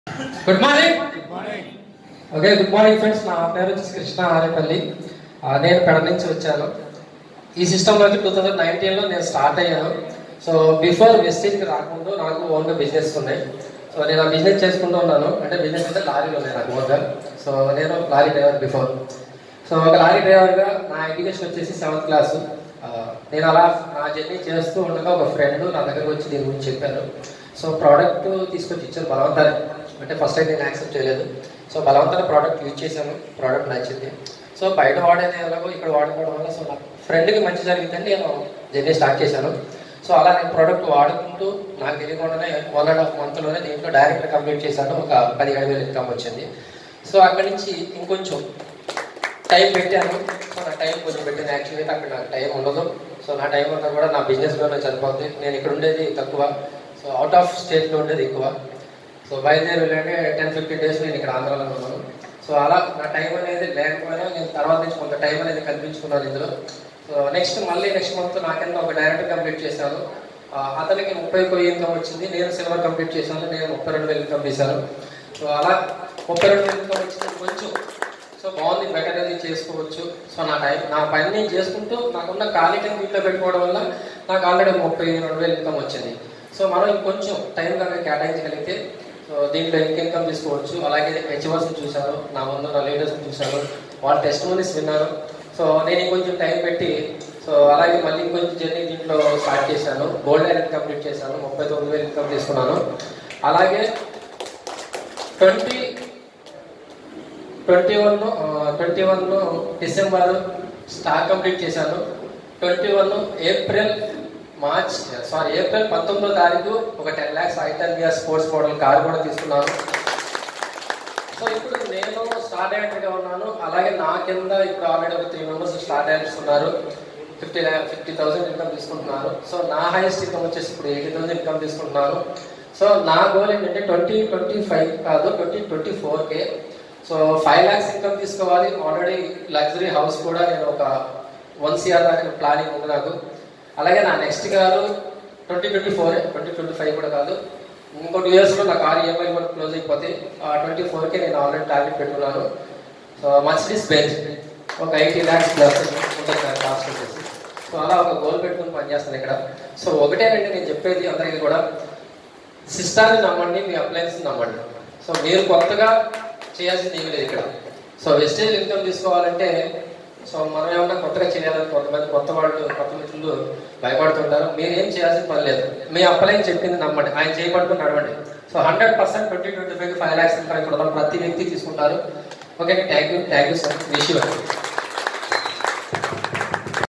good morning okay good morning friends నా పేరు వచ్చేసి కృష్ణ ఆరేపల్లి ఆ, నేను పెడ నుంచి వచ్చాను ఈ సిస్టంలోకి టూ థౌజండ్ నైన్టీన్లో నేను స్టార్ట్ అయ్యాను సో బిఫోర్ వెస్టేజ్కి రాకుండా నాకు ఓన్గా బిజినెస్ ఉన్నాయి సో నేను ఆ బిజినెస్ చేసుకుంటూ ఉన్నాను అంటే బిజినెస్ అంటే లారీలు ఉన్నాయి నాకు ఓన్గా సో నేను లారీ డ్రైవర్ బిఫోర్ సో ఒక లారీ డ్రైవర్గా నా ఎడ్యుకేషన్ వచ్చేసి సెవెంత్ క్లాసు నేను అలా నా జర్నీ చేస్తూ ఉండగా ఒక ఫ్రెండ్ నా దగ్గరకు వచ్చి దీని గురించి చెప్పారు సో ప్రోడక్ట్ తీసుకొచ్చి ఇచ్చారు బలవంతాన్ని అంటే ఫస్ట్ అయితే నేను యాక్సెప్ట్ చేయలేదు సో బలవంతాన్ని ప్రోడక్ట్ యూజ్ చేశాను ప్రోడక్ట్ నచ్చింది సో బయట వాడేది ఎలాగో ఇక్కడ వాడుకోవడం వల్ల సో నా ఫ్రెండ్కి మంచి జరిగిందని నేను జర్నీ స్టార్ట్ చేశాను సో అలా నేను ప్రోడక్ట్ వాడుకుంటూ నాకు తెలియకుండానే వన్ అండ్ హాఫ్ మంత్లోనే దీంట్లో డైరెక్ట్ కంప్లీట్ చేశాను ఒక పదిహేడు వేలు ఇన్కమ్ వచ్చింది సో అక్కడి నుంచి ఇంకొంచెం టైం పెట్టాను సో నా టైం కొంచెం పెట్టింది యాక్చువల్లీ అక్కడ నాకు టైం ఉండదు సో నా టైం అంతా కూడా నా బిజినెస్లోనే సరిపోతుంది నేను ఇక్కడ ఉండేది తక్కువ సో అవుట్ ఆఫ్ స్టేట్లో ఉండేది ఎక్కువ సో బయలుదేరి వెళ్ళంటే టెన్ ఫిఫ్టీన్ డేస్ నేను ఇక్కడ ఆంధ్రాలో ఉన్నాను సో అలా నా టైం అనేది లేకపోయినా నేను తర్వాత నుంచి కొంత టైం అనేది కల్పించుకున్నాను ఇందులో సో నెక్స్ట్ మళ్ళీ నెక్స్ట్ మంత్ నాకెంత ఒక డైరెక్ట్ కంప్లీట్ చేశాను ఆ, అతనికి ముప్పై ఒక్క ఇన్కమ్ వచ్చింది నేను సిల్వర్ కంప్లీట్ చేశాను నేను ముప్పై రెండు వేలు ఇన్కమ్ చేశాను సో అలా ముప్పై రెండు వేలు ఇన్కమ్ వచ్చింది కొంచెం సో బాగుంది బెటర్ అది చేసుకోవచ్చు సో నా టైం నా పని నేను చేసుకుంటూ నాకున్న ఖాళీ టైం ఇంట్లో పెట్టుకోవడం వల్ల నాకు ఆల్రెడీ ముప్పై రెండు వేలు ఇన్కమ్ వచ్చింది సో మనం ఇంకొంచెం టైం కనుక కేటాయించగలిగితే సో దీంట్లో ఇంకా ఇన్కమ్ తీసుకోవచ్చు అలాగే హెచ్వర్స్ని చూశాను నా ముందు నా లీడర్స్ని చూశాను వాళ్ళ టెస్ట్ మూనీస్ విన్నాను సో నేను ఇంకొంచెం టైం పెట్టి సో అలాగే మళ్ళీ ఇంకొంచెం జర్నీ దీంట్లో స్టార్ట్ చేశాను గోల్డ్ డైరెక్ట్ కంప్లీట్ చేశాను ముప్పై తొమ్మిది వేలు ఇన్కమ్ తీసుకున్నాను అలాగే twenty twenty one twenty one December star complete చేశాను twenty one April March sorry April పంతొమ్మిదో తారీఖు ఒక టెన్ ల్యాక్స్ ఐటన్ ఇయర్ స్పోర్ట్స్ మోడల్ కార్ కూడా తీసుకున్నాను సో ఇప్పుడు నేను స్టార్ డైరెక్టర్గా ఉన్నాను అలాగే నా కింద ఇప్పుడు ఆల్రెడీ ఒక త్రీ మెంబర్స్ స్టార్ డైరెక్టర్స్ ఉన్నారు ఫిఫ్టీ ఫిఫ్టీ థౌసండ్ ఇన్కమ్ తీసుకుంటున్నారు సో నా హైయెస్ట్ ఇన్కమ్ వచ్చేసి ఇప్పుడు ఎయిటీ థౌసండ్ ఇన్కమ్ తీసుకుంటున్నాను సో నా గోల్ ఏంటంటే ట్వంటీ ట్వంటీ ఫైవ్ కాదు ట్వంటీ ట్వంటీ ఫోర్కే సో ఫైవ్ ల్యాక్స్ ఇన్కమ్ తీసుకోవాలి ఆల్రెడీ లగ్జరీ హౌస్ కూడా నేను ఒక వన్ సిఆర్ దాకా ప్లానింగ్ ఉంది నాకు అలాగే నా next car twenty twenty four twenty twenty five కూడా కాదు ఇంకో టూ ఇయర్స్లో నా కార్ ఈఎంఐ కూడా క్లోజ్ అయిపోతే ట్వంటీ ఫోర్కే నేను ఆల్రెడీ టార్గెట్ పెట్టుకున్నాను సో మర్సిడీస్ బెంచ్ ఒక ఎయిటీ ల్యాక్స్ ప్లస్ ఉంటుంది కాస్ట్ వచ్చేసి సో అలా ఒక గోల్ పెట్టుకుని పనిచేస్తాను ఇక్కడ సో ఒకటేనండి నేను చెప్పేది అందరికీ కూడా సిస్టాన్ని నమ్మండి మీ అప్లయన్స్ నమ్మండి సో మీరు కొత్తగా చేయాల్సింది ఏమీ లేదు ఇక్కడ సో వెస్టేజ్ ఇన్కమ్ తీసుకోవాలంటే సో మనం ఏమన్నా కొత్తగా చేయాలని కొంతమంది కొత్త వాళ్ళు కొత్త మిత్రులు భయపడుతుంటారు మీరు ఏం చేయాల్సిన పని లేదు మీ అప్లైన్ చెప్పింది నమ్మండి ఆయన చేయబడుకుని నడవండి so hundred percent twenty twenty five five lakhs ఇక్కడ ఉన్న ప్రతి వ్యక్తి తీసుకుంటారు okay thank you thank you sir wish you